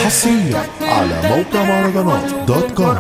حصريا على موقع مهرجانات دوت كوم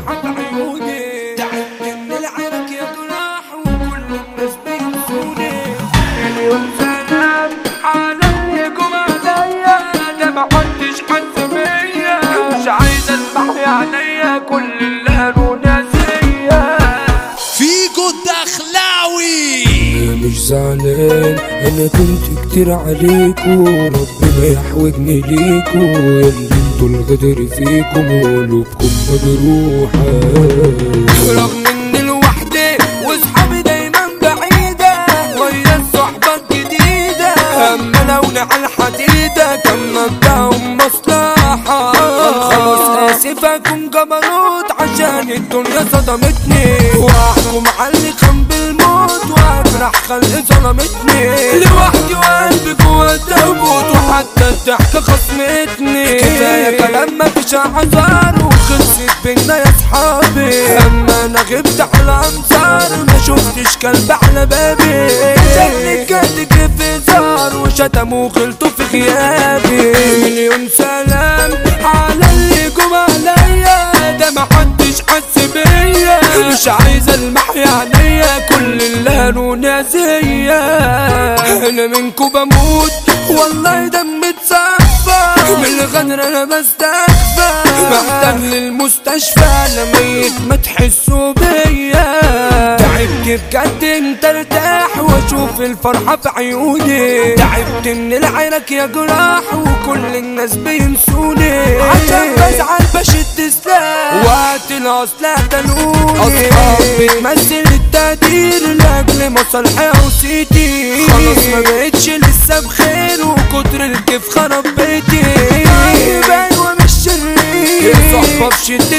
عليا كل اللي قالوا ناسية فيكو الدخلاوي مش زعلان انا كنت كتير عليكو ربنا يحوجني ليكو ياللي انتوا الغدر فيكم وقلوبكم مجروحة رغم اني لوحدي واصحابي دايما بعيدة ويا الصحبة الجديدة اما لو على الحديدة كان مبدأهم مصلحة خلاص اسف اكون جبروت عشان الدنيا صدمتني واحكم على اللي كان بالموت واجرح خلق ظلمتني لوحدي وقلبي جوا التابوت وحتى الضحكة خصمتني كفاية كلام مفيش اعذار وخلصت بينا يا صحابي اما انا غبت على انصار ما شفتش كلب على بابي شكلي كاتك في زار وشتموا وغلطوا في غيابي مليون سلام على اللي جم عليا ده محدش حس بيا مش عايز المح عينيا كل اللي قالوا ناسيا انا منكو بموت والله دمي اتصفى من الغدر انا بستخفى محتاج للمستشفى انا ميت ما تحسوا بيا تعبت بجد انت ارتاح واشوف الفرحة في عيوني تعبت من العرك يا جراح وكل الناس بينسوني عشان بزعل بشد سلاح وقت الاصل قتلوني اصحاب بتمثل التقدير لاجل مصالحي وسيتي خلاص ما بقتش لسه بخير وكتر الكيف خرب بيتي باين ومش شرير الصحبة بشدة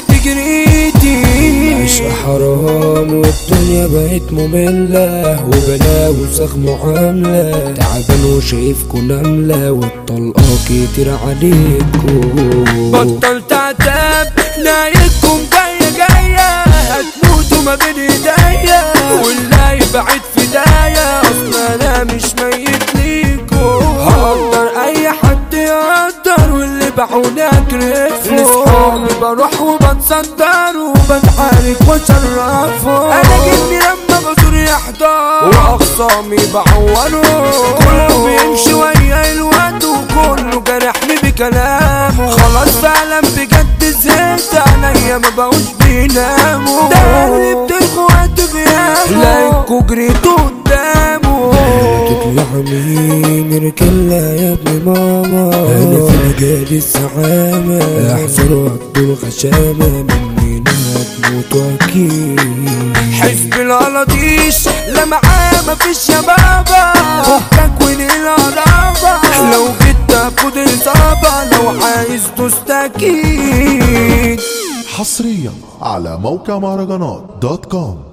جريتي مش حرام والدنيا بقت مملة وبلا وسخ معاملة تعبان وشايفكوا نملة والطلقة كتير عليكوا بطلت عتاب نايتكم جاية جاية هتموتوا ما بين ايديا واللي يبعد فدايا اصلا انا مش ميت ليكوا هقدر اي حد يقدر واللي باعوني اكرفه لاصحابي بروح وبتصدر وبتحارك واشرفه انا جبني لما بزور يحضر واخصامي بعوره كله بيمشي ويا الوقت وكله جرحني بكلامه خلاص فعلا بجد زهقت عليا ما بقوش بيناموا ده قلبت اخواتي غيابه لايكوا جريتوا قدامه تطلع مين ركلا يا ابن ماما انا في مجال الزعامة احذروا عدوا الغشامة مني هتموتوا اكيد حزب القلاطيش لا معاه مفيش يا بابا فكك وللقرابة لو جيت تاخد اصابة لو عايز تستكيد حصريا على موقع مهرجانات دوت كوم